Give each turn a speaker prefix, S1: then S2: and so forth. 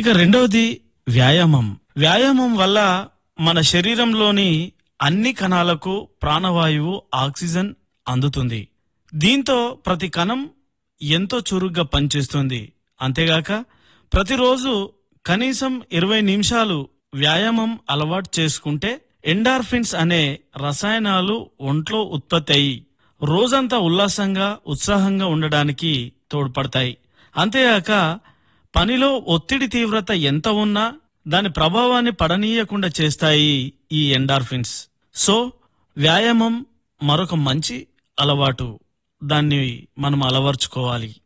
S1: ఇక రెండవది వ్యాయామం వ్యాయామం వల్ల మన శరీరంలోని అన్ని కణాలకు ప్రాణవాయువు ఆక్సిజన్ అందుతుంది దీంతో ప్రతి కణం ఎంతో చురుగ్గా పనిచేస్తుంది అంతేగాక ప్రతిరోజు కనీసం ఇరవై నిమిషాలు వ్యాయామం అలవాటు చేసుకుంటే ఎండార్ఫిన్స్ అనే రసాయనాలు ఒంట్లో ఉత్పత్తి అయి రోజంతా ఉల్లాసంగా ఉత్సాహంగా ఉండడానికి తోడ్పడతాయి అంతేగాక పనిలో ఒత్తిడి తీవ్రత ఎంత ఉన్నా దాని ప్రభావాన్ని పడనీయకుండా చేస్తాయి ఈ ఎండార్ఫిన్స్ సో వ్యాయామం మరొక మంచి అలవాటు దాన్ని మనం అలవర్చుకోవాలి